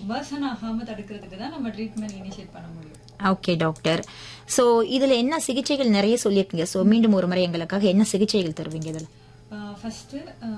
Version ஆகாம தடுக்கிறதுக்கு தான் நம்ம ட்ரீட்மெண்ட் இனிஷியேட் பண்ண முடியும் ஓகே டாக்டர் சோ இதுல என்ன சிகிச்சைகள் நிறைய சொல்லியிருக்கீங்க சோ மீண்டும் ஒரு முறை எங்களுக்காக என்ன சிகிச்சைகள் தருவீங்க இதுல ஃபர்ஸ்ட்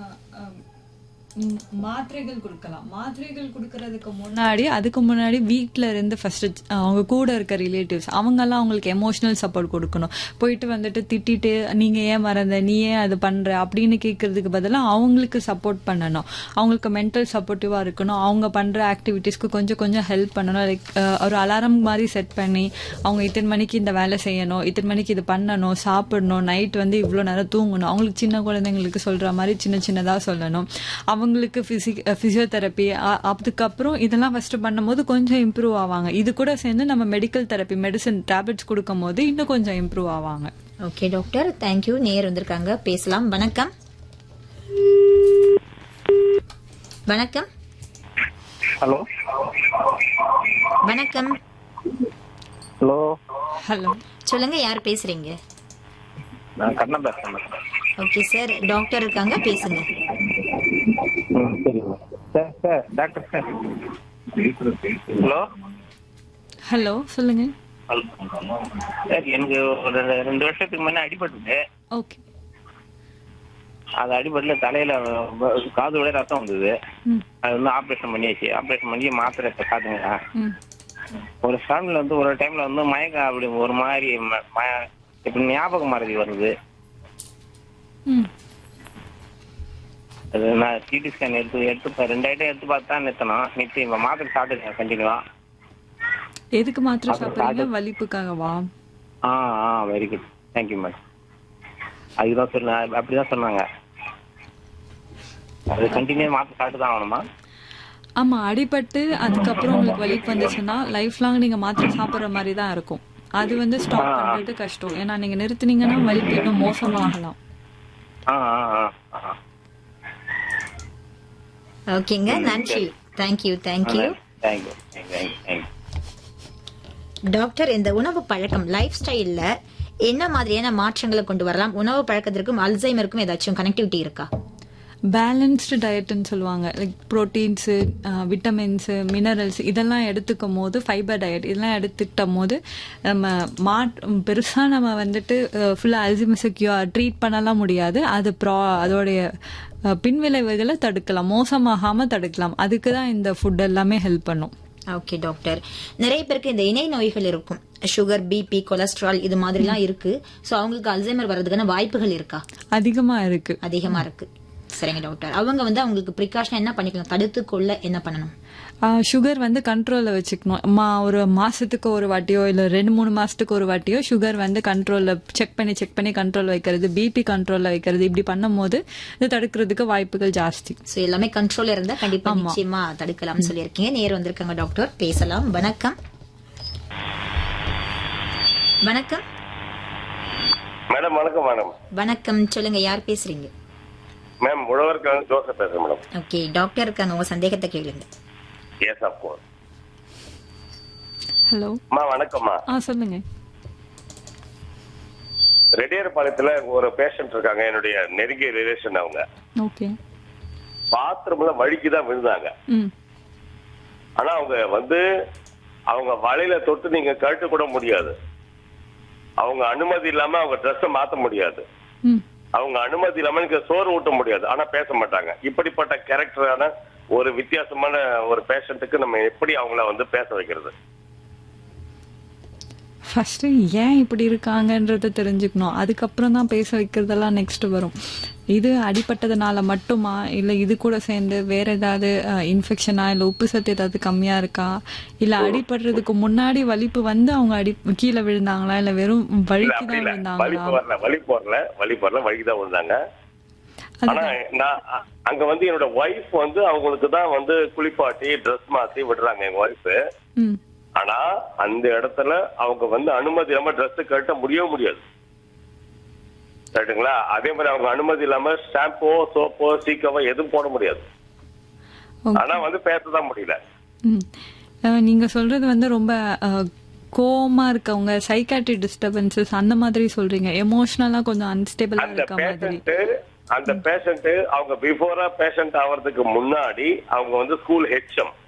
மாத்திரைகள் கொடுக்கலாம் மாத்திரைகள் கொடுக்கறதுக்கு முன்னாடி அதுக்கு முன்னாடி வீட்ல இருந்து ஃபர்ஸ்ட் அவங்க கூட இருக்க ரிலேட்டிவ்ஸ் அவங்கெல்லாம் அவங்களுக்கு எமோஷனல் சப்போர்ட் கொடுக்கணும் போயிட்டு வந்துட்டு திட்டிட்டு நீங்க ஏன் மறந்த நீ ஏன் அது பண்ற அப்படின்னு கேட்கறதுக்கு பதிலாக அவங்களுக்கு சப்போர்ட் பண்ணணும் அவங்களுக்கு மென்டல் சப்போர்ட்டிவா இருக்கணும் அவங்க பண்ற ஆக்டிவிட்டீஸ்க்கு கொஞ்சம் கொஞ்சம் ஹெல்ப் பண்ணணும் லைக் ஒரு அலாரம் மாதிரி செட் பண்ணி அவங்க இத்தனை மணிக்கு இந்த வேலை செய்யணும் இத்தனை மணிக்கு இது பண்ணணும் சாப்பிடணும் நைட் வந்து இவ்வளோ நேரம் தூங்கணும் அவங்களுக்கு சின்ன குழந்தைங்களுக்கு சொல்ற மாதிரி சின்ன சின்னதாக சொல்லணும் அவங்களுக்கு பிசிக் பிசியோதெரப்பி அதுக்கப்புறம் இதெல்லாம் ஃபர்ஸ்ட் பண்ணும்போது கொஞ்சம் இம்ப்ரூவ் ஆவாங்க இது கூட சேர்ந்து நம்ம மெடிக்கல் தெரப்பி மெடிசன் டேப்லெட்ஸ் கொடுக்கும் போது இன்னும் கொஞ்சம் இம்ப்ரூவ் ஆவாங்க ஓகே டாக்டர் தேங்க்யூ நேர் வந்திருக்காங்க பேசலாம் வணக்கம் வணக்கம் ஹலோ வணக்கம் ஹலோ ஹலோ சொல்லுங்க யார் பேசுறீங்க நான் கண்ணன் பேசுறேன் ஓகே சார் டாக்டர் இருக்காங்க பேசுங்க ம் சரிங்க sir sir doctor sir hello hello சொல்லுங்க சார் எனக்கு ஒரு ரெண்டு- ரெண்டு வருஷத்துக்கு முன்னே அடிபட்டுது ஓகே அது அடிபட்டுல தலையில வ- காது விட ரத்தம் வந்தது ம் அது வந்து ஆப்ரேஷன் பண்ணியாச்சு ஆப்ரேஷன் பண்ணி மாத்திரை இப்ப சாப்பிடுங்க ம் ஒரு டைம்ல வந்து ஒரு டைம்ல வந்து மயக்கம் அப்படி ஒரு மாதிரி ம- ம- இப்ப ஞாபக மறதி வருது ம் அது நான் சிடி ஸ்கேன் எடுத்து எடுத்து பா- ரெண்டு ஐட்டம் எடுத்து பார்த்து தான் நிறுத்தணும் நிறுத்தி இப்ப மாத்திரை சாப்பிட்டுருக்கேன் கண்டினியூவா எதுக்கு மாத்திரை சாப்பிடுறீங்க வலிப்புக்காகவா ஆ ஆ வெரி குட் தேங்க்யூ மேடம் அதுதான் சொன்ன அப்படிதான் சொன்னாங்க அது கண்டினியூ மாத்திரை சாப்பிட்டு தான் ஆகணுமா ஆமா அடிபட்டு அதுக்கப்புறம் உங்களுக்கு வலிப்பு வந்துச்சுன்னா லைஃப் லாங் நீங்க மாத்திரை சாப்பிடுற மாதிரி தான் இருக்கும் அது வந்து ஸ்டாப் பண்றது கஷ்டம் ஏன்னா நீங்க நிறுத்துனீங்கன்னா வலிப்பு இன்னும் மோசமாகலாம் ஆ ஆ ஆ, ஆ ஓகேங்க நன்றி thank you thank you thank you thank you thank you doctor இந்த உணவு பழக்கம் லைஃப் ஸ்டைல்ல என்ன மாதிரியான மாற்றங்களை கொண்டு வரலாம் உணவு பழக்கத்திற்கும் அல்சைமருக்கும் ஏதாச்சும் கனெக்டிவிட்டி இருக்கா பேலன்ஸ்டு டயட்னு சொல்லுவாங்க லைக் ப்ரோட்டீன்ஸு விட்டமின்ஸு மினரல்ஸ் இதெல்லாம் எடுத்துக்கும் போது ஃபைபர் டயட் இதெல்லாம் எடுத்துக்கிட்ட போது நம்ம மாட் பெருசாக நம்ம வந்துட்டு ஃபுல்லாக அல்சிமஸை கியூர் ட்ரீட் பண்ணலாம் முடியாது அது ப்ரா அதோடைய அஹ், பின்விளைவுகளை தடுக்கலாம் மோசமாகாமல் தடுக்கலாம் அதுக்கு தான் இந்த ஃபுட் எல்லாமே ஹெல்ப் பண்ணும் ஓகே டாக்டர் நிறைய பேருக்கு இந்த இணை நோய்கள் இருக்கும் சுகர் பிபி கொலஸ்ட்ரால் இது மாதிரிலாம் இருக்கு சோ அவங்களுக்கு அல்சைமர் வர்றதுக்கான வாய்ப்புகள் இருக்கா அதிகமாக இருக்கு அதிகமா இருக்கு சரிங்க டாக்டர் அவங்க வந்து அவங்களுக்கு ப்ரிகாஷன் என்ன பண்ணிக்கலாம் தடுத்து கொள்ள என்ன பண்ணணும் சுகர் வந்து கண்ட்ரோலில் வச்சுக்கணும் மா ஒரு மாசத்துக்கு ஒரு வாட்டியோ இல்லை ரெண்டு மூணு மாசத்துக்கு ஒரு வாட்டியோ சுகர் வந்து கண்ட்ரோலில் செக் பண்ணி செக் பண்ணி கண்ட்ரோல் வைக்கிறது பிபி கண்ட்ரோலில் வைக்கிறது இப்படி பண்ணும்போது இது தடுக்கிறதுக்கு வாய்ப்புகள் ஜாஸ்தி சோ எல்லாமே கண்ட்ரோல் இருந்தா கண்டிப்பா நிச்சயமா தடுக்கலாம்னு சொல்லியிருக்கீங்க நேர் வந்திருக்காங்க டாக்டர் பேசலாம் வணக்கம் வணக்கம் மேடம் வணக்கம் மேடம் வணக்கம் சொல்லுங்க யார் பேசுறீங்க மேம் உழவருக்கு ஜோசப் பேசுறேன் மேடம் ஓகே டாக்டர் இருக்காங்க உங்க சந்தேகத்தை கேளுங்க எஸ் அப்கோர்ஸ் ஹலோ அம்மா வணக்கம்மா ஆ சொல்லுங்க ரெடியர் பாளையத்துல ஒரு பேஷண்ட் இருக்காங்க என்னுடைய நெருங்கிய ரிலேஷன் அவங்க ஓகே பாத்ரூம்ல வழிக்கு தான் விழுந்தாங்க ம் ஆனா அவங்க வந்து அவங்க வலையில தொட்டு நீங்க கழட்ட கூட முடியாது அவங்க அனுமதி இல்லாம அவங்க ட்ரெஸ்ஸை மாத்த முடியாது ம் அவங்க அனுமதி இல்லாம நீங்க சோறு ஊட்ட முடியாது ஆனா பேச மாட்டாங்க இப்படிப்பட்ட கேரக்டரான ஒரு வித்தியாசமான ஒரு பேஷண்ட்டுக்கு நம்ம எப்படி அவங்கள வந்து பேச வைக்கிறது ஃபர்ஸ்ட் ஏன் இப்படி இருக்காங்கன்றத தெரிஞ்சுக்கணும் அதுக்கப்புறம் தான் பேச வைக்கிறதெல்லாம் நெக்ஸ்ட் வரும் இது அடிப்பட்டதுனால மட்டுமா இல்ல இது கூட சேர்ந்து வேற ஏதாவது இன்ஃபெக்ஷனா இல்ல உப்பு சத்து ஏதாவது கம்மியா இருக்கா இல்ல அடிபடுறதுக்கு முன்னாடி வலிப்பு வந்து அவங்க அடி கீழே விழுந்தாங்களா இல்ல வெறும் இல்ல வலிக்கு அப்படி தான் இல்ல வலி விழுந்தாங்களா போறல வலி போறல வலி போறல வழிதான் விழுந்தாங்க ஆனா நான் அ- அங்க வந்து என்னோட ஒய்ஃப் வந்து அவங்களுக்கு தான் வந்து குளிப்பாட்டி ட்ரெஸ் மாத்தி விடுறாங்க எங்க ஒய்ஃப் ம் ஆனா அந்த இடத்துல அவங்க வந்து அனுமதி இல்லாம ட்ரெஸ் கட்ட முடியவே முடியாது ரைட்டுங்களா அதே மாதிரி அவங்க அனுமதி இல்லாம ஷாம்போ சோப்போ சீக்கவோ எதுவும் போட முடியாது ஓகே ஆனா வந்து பேசதான் முடியல ம். அஹ் நீங்க சொல்றது வந்து ரொம்ப அஹ், கோவமா இருக்கவங்க சைக்காட்ரி டிஸ்டர்பன்சஸ் அந்த மாதிரி சொல்றீங்க எமோஷனலா கொஞ்சம் அன்ஸ்டேபிளா அந்த இருக்க மாதிரி பேஷண்ட் அந்த பேஷண்ட் அவங்க பிஃபோரா பேஷண்ட் ஆவறதுக்கு முன்னாடி அவங்க வந்து ஸ்கூல் ஹெச்எம்